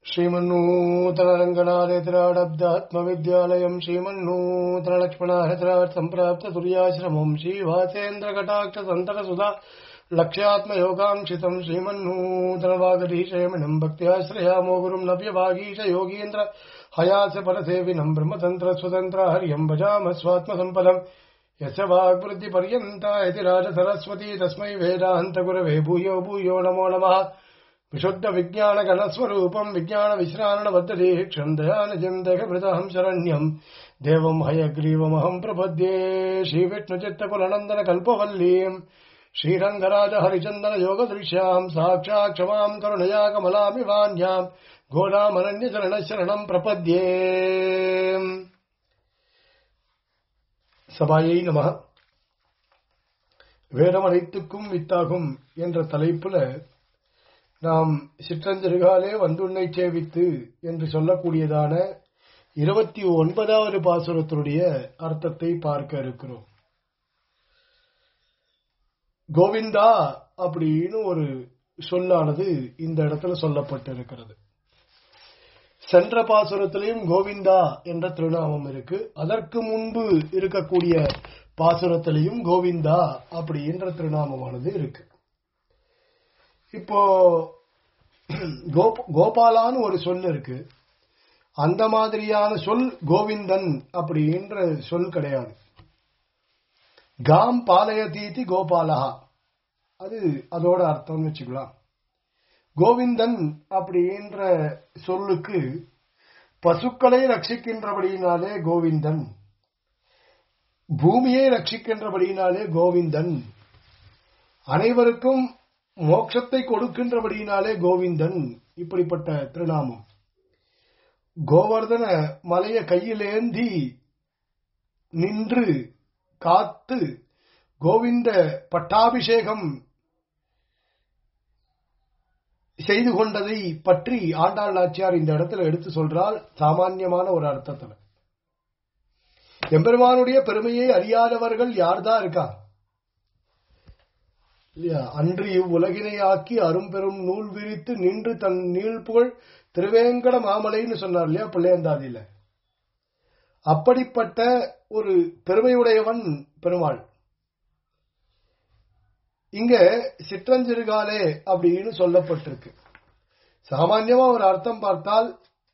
श्रीमन्नूतनरङ्गनाथेतराडब्दात्मविद्यालयम् श्रीमन्नूतनलक्ष्मणाहतरात् सम्प्राप्ततुर्याश्रमम् श्रीवासेन्द्रकटाक्षसन्तरसुधा लक्ष्यात्मयोगाङ्क्षितम् श्रीमन्नूतनवागधीशयमिनम् भक्त्याश्रयामो गुरुम् नव्यभागीश योगीन्द्र हयास्य परसेविनम् ब्रह्मतन्त्रस्वतन्त्र हर्यम् भजामः स्वात्मसम्पदम् यस्य वाग्वृद्धिपर्यन्ता इति राजसरस्वती तस्मै वेदान्तगुरवे भूयो भूयो नमो नमः विशुद्ध विज्ञान घनस्वरूपम् विज्ञान विश्रारण बद्धदीक्षम् दयानिजम् देहभृतहम् शरण्यम् देवम् हयग्रीवमहम् प्रपद्ये श्रीविष्णुचित्तकुलनन्दन कल्पवल्लीम् श्रीरङ्गराज हरिचन्दन योगदृश्याम् साक्षात् क्षमाम् करुणया कमलामिवान्याम् गोदामनन्यचरणशरणम् प्रपद्ये சபாயை நம வேதம் அனைத்துக்கும் வித்தாகும் என்ற தலைப்புல நாம் சிற்றஞ்சருகாலே வந்துன்னை சேவித்து என்று சொல்லக்கூடியதான இருபத்தி ஒன்பதாவது பாசுரத்தினுடைய அர்த்தத்தை பார்க்க இருக்கிறோம் கோவிந்தா அப்படின்னு ஒரு சொல்லானது இந்த இடத்துல சொல்லப்பட்டிருக்கிறது சென்ற பாசுரத்திலையும் கோவிந்தா என்ற திருநாமம் இருக்கு அதற்கு முன்பு இருக்கக்கூடிய பாசுரத்திலையும் கோவிந்தா அப்படின்ற திருநாமமானது இருக்கு இப்போ கோபாலான்னு ஒரு சொல் இருக்கு அந்த மாதிரியான சொல் கோவிந்தன் அப்படின்ற சொல் கிடையாது காம் பாலயதீதி கோபாலா அது அதோட அர்த்தம்னு வச்சுக்கலாம் கோவிந்தன் அப்படின்ற சொல்லுக்கு பசுக்களை ரட்சிக்கின்றபடியினாலே கோவிந்தன் பூமியை ரட்சிக்கின்றபடியினாலே கோவிந்தன் அனைவருக்கும் மோட்சத்தை கொடுக்கின்றபடியினாலே கோவிந்தன் இப்படிப்பட்ட திருநாமம் கோவர்தன மலைய கையிலேந்தி நின்று காத்து கோவிந்த பட்டாபிஷேகம் செய்து கொண்டதை பற்றி ஆண்டாள் நாச்சியார் இந்த இடத்துல எடுத்து சொல்றால் சாமான்யமான ஒரு அர்த்தத்துல எம்பெருமானுடைய பெருமையை அறியாதவர்கள் யார்தான் இருக்கா இல்லையா அன்று இவ்வுலகினை ஆக்கி அரும்பெரும் நூல் விரித்து நின்று தன் நீழ்புகழ் திருவேங்கட மாமலைன்னு சொன்னார் இல்லையா பிள்ளையந்தாதியில அப்படிப்பட்ட ஒரு பெருமையுடையவன் பெருமாள் இங்க சிற்றஞ்சிறுகாலே அப்படின்னு சொல்லப்பட்டிருக்கு சாமான்யமா ஒரு அர்த்தம் பார்த்தால்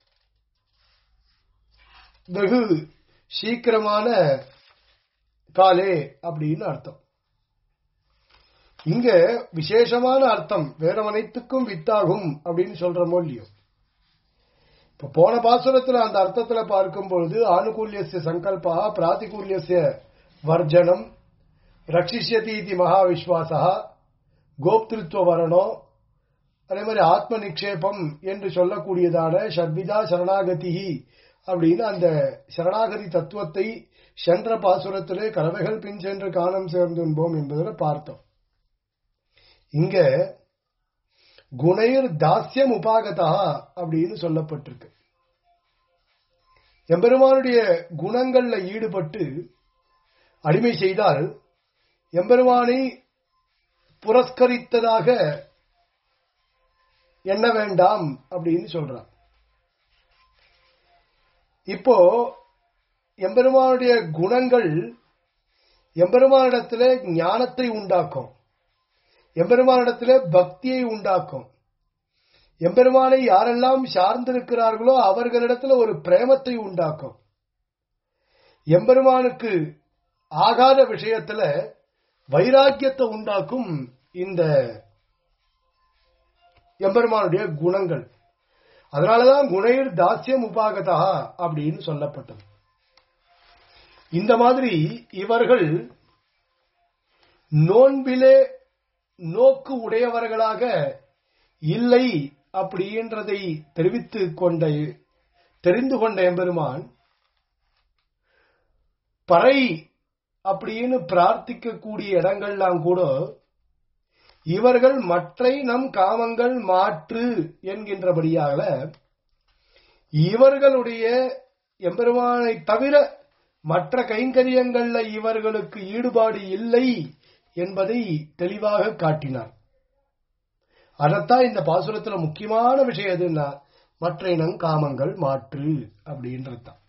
வெகு சீக்கிரமான காலே அப்படின்னு அர்த்தம் இங்க விசேஷமான அர்த்தம் வேற அனைத்துக்கும் வித்தாகும் அப்படின்னு சொல்றமோ இல்லையோ இப்ப போன பாசுரத்துல அந்த அர்த்தத்துல பார்க்கும் பொழுது ஆனுகூல்யசிய சங்கல்பா பிராதிகூல்யசிய வர்ஜனம் ரட்சிஷ்யதி இது மகாவிஸ்வாசா கோப்திருத்துவ வரணோ அதே மாதிரி ஆத்ம நிக்ஷேபம் என்று சொல்லக்கூடியதான ஷட்விதா சரணாகதி அப்படின்னு அந்த சரணாகதி தத்துவத்தை சென்ற பாசுரத்திலே கலவைகள் பின் சென்று காணம் சேர்ந்துன்போம் என்பதில் பார்த்தோம் இங்க குணைர் தாஸ்யம் உபாகதா அப்படின்னு சொல்லப்பட்டிருக்கு எம்பெருமானுடைய குணங்கள்ல ஈடுபட்டு அடிமை செய்தால் எம்பெருமானை புரஸ்கரித்ததாக எண்ண வேண்டாம் அப்படின்னு சொல்றார் இப்போ எம்பெருமானுடைய குணங்கள் எம்பெருமானிடத்துல ஞானத்தை உண்டாக்கும் எம்பெருமானிடத்துல பக்தியை உண்டாக்கும் எம்பெருமானை யாரெல்லாம் சார்ந்திருக்கிறார்களோ அவர்களிடத்துல ஒரு பிரேமத்தை உண்டாக்கும் எம்பெருமானுக்கு ஆகாத விஷயத்துல வைராக்கியத்தை உண்டாக்கும் இந்த எம்பெருமானுடைய குணங்கள் அதனாலதான் குணையர் தாசியம் உபாகதா அப்படின்னு சொல்லப்பட்டது இந்த மாதிரி இவர்கள் நோன்பிலே நோக்கு உடையவர்களாக இல்லை அப்படின்றதை தெரிவித்து கொண்ட தெரிந்து கொண்ட எம்பெருமான் பறை அப்படின்னு பிரார்த்திக்கக்கூடிய இடங்கள்லாம் கூட இவர்கள் மற்றை நம் காமங்கள் மாற்று என்கின்றபடியாக இவர்களுடைய எம்பெருமானை தவிர மற்ற கைங்கரியங்கள்ல இவர்களுக்கு ஈடுபாடு இல்லை என்பதை தெளிவாக காட்டினார் அதத்தான் இந்த பாசுரத்துல முக்கியமான விஷயம் எதுன்னா மற்ற இனம் காமங்கள் மாற்று அப்படின்றதுதான்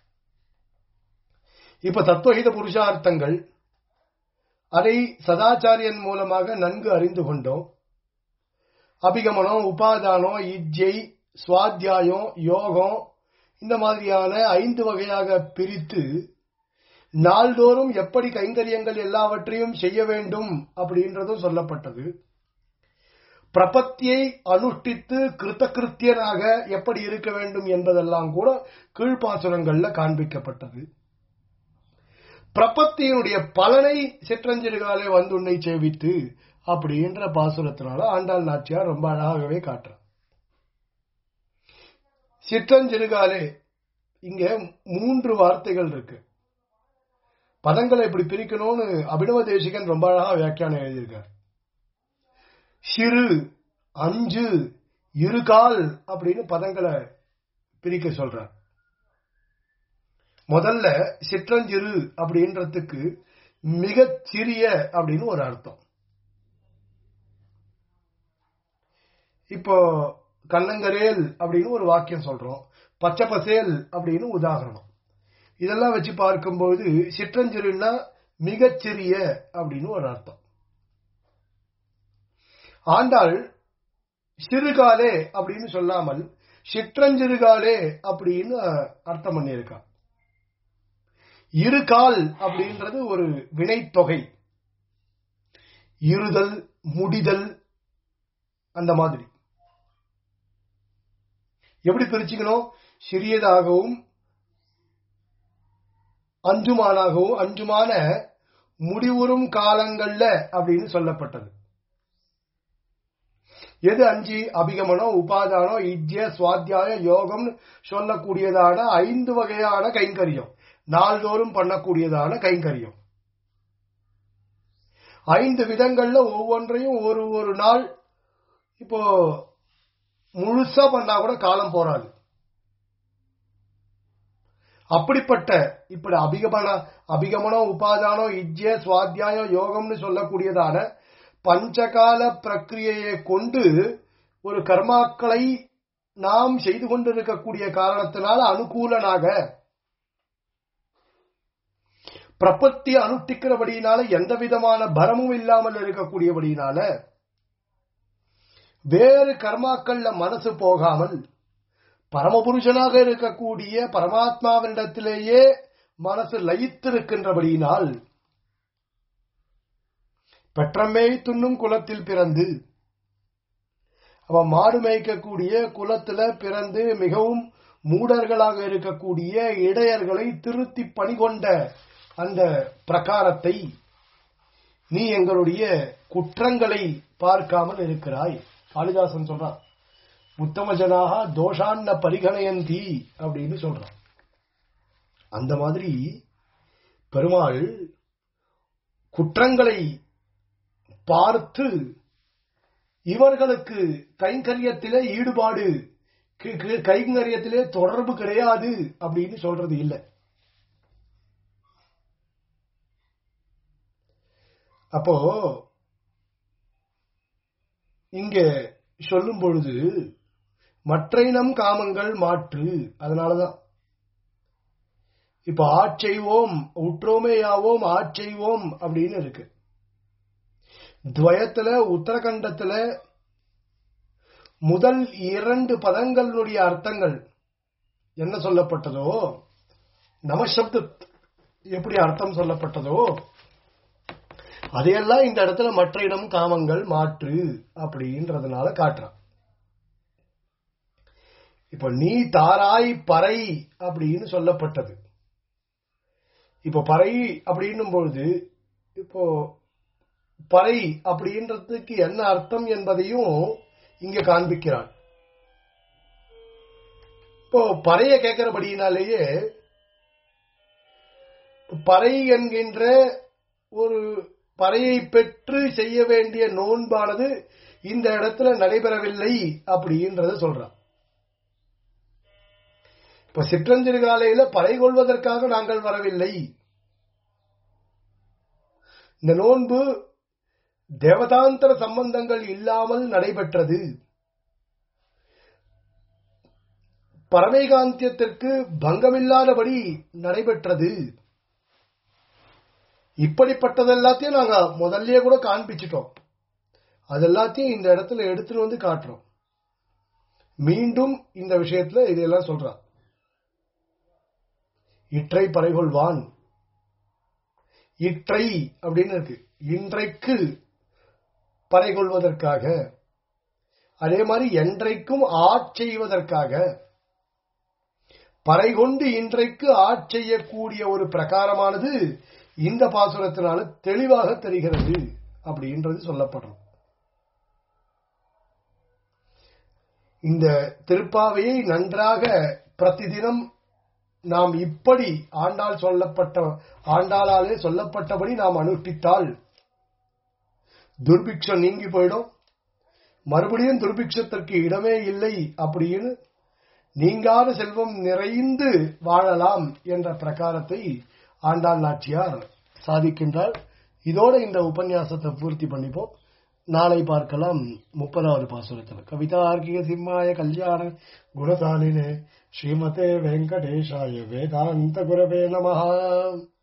இப்ப தத்துவஹித புருஷார்த்தங்கள் அதை சதாச்சாரியன் மூலமாக நன்கு அறிந்து கொண்டோம் அபிகமனம் உபாதானம் இஜ்ஜை சுவாத்தியாயம் யோகம் இந்த மாதிரியான ஐந்து வகையாக பிரித்து நாள்தோறும் எப்படி கைங்கரியங்கள் எல்லாவற்றையும் செய்ய வேண்டும் அப்படின்றதும் சொல்லப்பட்டது பிரபத்தியை அனுஷ்டித்து கிருத்தகிருத்தியனாக எப்படி இருக்க வேண்டும் என்பதெல்லாம் கூட கீழ்ப்பாசுரங்கள்ல காண்பிக்கப்பட்டது பிரபத்தியினுடைய பலனை சிற்றஞ்சிறுகாலே வந்து உன்னை சேவித்து அப்படின்ற பாசுரத்தினால ஆண்டாள் நாச்சியார் ரொம்ப அழகாகவே காட்டுறார் சிற்றஞ்சிறுகாலே இங்க மூன்று வார்த்தைகள் இருக்கு பதங்களை இப்படி பிரிக்கணும்னு அபினவ தேசிகன் ரொம்ப அழகா வியாக்கியானம் எழுதியிருக்கார் சிறு அஞ்சு இருகால் அப்படின்னு பதங்களை பிரிக்க சொல்றார் முதல்ல சிற்றஞ்சிறு அப்படின்றதுக்கு மிகச் சிறிய அப்படின்னு ஒரு அர்த்தம் இப்போ கண்ணங்கரேல் அப்படின்னு ஒரு வாக்கியம் சொல்றோம் பச்சை பசேல் அப்படின்னு உதாரணம் இதெல்லாம் வச்சு பார்க்கும்போது சிற்றஞ்சிறுன்னா மிகச்சிறிய அப்படின்னு ஒரு அர்த்தம் ஆண்டாள் சிறுகாலே அப்படின்னு சொல்லாமல் சிற்றஞ்சிறுகாலே அப்படின்னு அர்த்தம் பண்ணியிருக்கா இருகால் அப்படின்றது ஒரு வினைத்தொகை இருதல் முடிதல் அந்த மாதிரி எப்படி பிரிச்சுக்கணும் சிறியதாகவும் அஞ்சுமானாகவும் அஞ்சுமான முடிவுறும் காலங்கள்ல அப்படின்னு சொல்லப்பட்டது எது அஞ்சு அபிகமனம் உபாதானம் இஜ்ய சுவாத்தியாய யோகம் சொல்லக்கூடியதான ஐந்து வகையான கைங்கரியம் நாள்தோறும் பண்ணக்கூடியதான கைங்கரியம் ஐந்து விதங்கள்ல ஒவ்வொன்றையும் ஒரு ஒரு நாள் இப்போ முழுசா பண்ணா கூட காலம் போராது அப்படிப்பட்ட இப்படி அபிகமன அபிகமனம் உபாதானம் இஜ்ய சுவாத்தியாயம் யோகம்னு சொல்லக்கூடியதான பஞ்சகால பிரக்கிரியையை கொண்டு ஒரு கர்மாக்களை நாம் செய்து கொண்டிருக்கக்கூடிய காரணத்தினால அனுகூலனாக பிரபத்தி அனுஷ்டிக்கிறபடியினால எந்த விதமான பரமும் இல்லாமல் இருக்கக்கூடியபடியினால வேறு கர்மாக்கள்ல மனசு போகாமல் பரமபுருஷனாக இருக்கக்கூடிய பரமாத்மாவினிடத்திலேயே மனசு லயித்திருக்கின்றபடியினால் பெற்றமே துண்ணும் குலத்தில் பிறந்து அவன் மாடு மேய்க்கக்கூடிய குலத்துல பிறந்து மிகவும் மூடர்களாக இருக்கக்கூடிய இடையர்களை திருத்தி பணிகொண்ட அந்த பிரகாரத்தை நீ எங்களுடைய குற்றங்களை பார்க்காமல் இருக்கிறாய் காளிதாசன் சொல்றான் உத்தமஜனாக தோஷான்ன பரிகணயந்தி அப்படின்னு சொல்றான் அந்த மாதிரி பெருமாள் குற்றங்களை பார்த்து இவர்களுக்கு கைங்கரியத்திலே ஈடுபாடு கைங்கரியத்திலே தொடர்பு கிடையாது அப்படின்னு சொல்றது இல்லை அப்போ இங்க சொல்லும் பொழுது மற்ற இனம் காமங்கள் மாற்று அதனாலதான் இப்ப ஆட்செய்வோம் உற்றோமேயாவோம் ஆட்செய்வோம் அப்படின்னு இருக்கு துவயத்துல உத்தரகண்டத்துல முதல் இரண்டு பதங்களுடைய அர்த்தங்கள் என்ன சொல்லப்பட்டதோ நமசப்த எப்படி அர்த்தம் சொல்லப்பட்டதோ அதையெல்லாம் இந்த இடத்துல மற்ற இடம் காமங்கள் மாற்று அப்படின்றதுனால காட்டுறான் இப்ப நீ தாராய் பறை அப்படின்னு சொல்லப்பட்டது இப்போ பறை அப்படின்னும் பொழுது இப்போ பறை அப்படின்றதுக்கு என்ன அர்த்தம் என்பதையும் இங்க காண்பிக்கிறான் இப்போ பறைய கேட்கிறபடியினாலேயே பறை என்கின்ற ஒரு பறையை பெற்று செய்ய வேண்டிய நோன்பானது இந்த இடத்துல நடைபெறவில்லை அப்படின்றத சொல்றான் இப்ப சிற்றஞ்சிறுகாலையில பறை கொள்வதற்காக நாங்கள் வரவில்லை இந்த நோன்பு தேவதாந்தர சம்பந்தங்கள் இல்லாமல் நடைபெற்றது பரமேகாந்தியத்திற்கு பங்கமில்லாதபடி நடைபெற்றது இப்படிப்பட்டது எல்லாத்தையும் நாங்க முதல்லயே கூட காண்பிச்சிட்டோம் அது எல்லாத்தையும் இந்த இடத்துல எடுத்துட்டு வந்து காட்டுறோம் மீண்டும் இந்த விஷயத்துல இதெல்லாம் சொல்றார் இற்றை பறைகொள்வான் இற்றை அப்படின்னு இருக்கு இன்றைக்கு பறைகொள்வதற்காக அதே மாதிரி என்றைக்கும் ஆட்செய்வதற்காக பறைகொண்டு இன்றைக்கு ஆட்செய்யக்கூடிய ஒரு பிரகாரமானது இந்த பாசுரத்தினால தெளிவாக தெரிகிறது அப்படின்றது சொல்லப்படுறது இந்த திருப்பாவையை நன்றாக பிரதிதினம் நாம் இப்படி ஆண்டாள் சொல்லப்பட்ட ஆண்டாளாலே சொல்லப்பட்டபடி நாம் அனுஷ்டித்தால் துர்பிக்ஷம் நீங்கி போயிடும் மறுபடியும் துர்பிக்ஷத்திற்கு இடமே இல்லை அப்படின்னு நீங்காத செல்வம் நிறைந்து வாழலாம் என்ற பிரகாரத்தை ஆண்டாள் நாச்சியார் சாதிக்கின்றார் இதோட இந்த உபன்யாசத்தை பூர்த்தி பண்ணிப்போம் நாளை பார்க்கலாம் முப்பதாவது பாசுரத்தில் கவிதார்க்கிய சிம்மாய கல்யாண குணசாலினே ஸ்ரீமதே வெங்கடேஷாய வேதாந்த குரவே நமஹா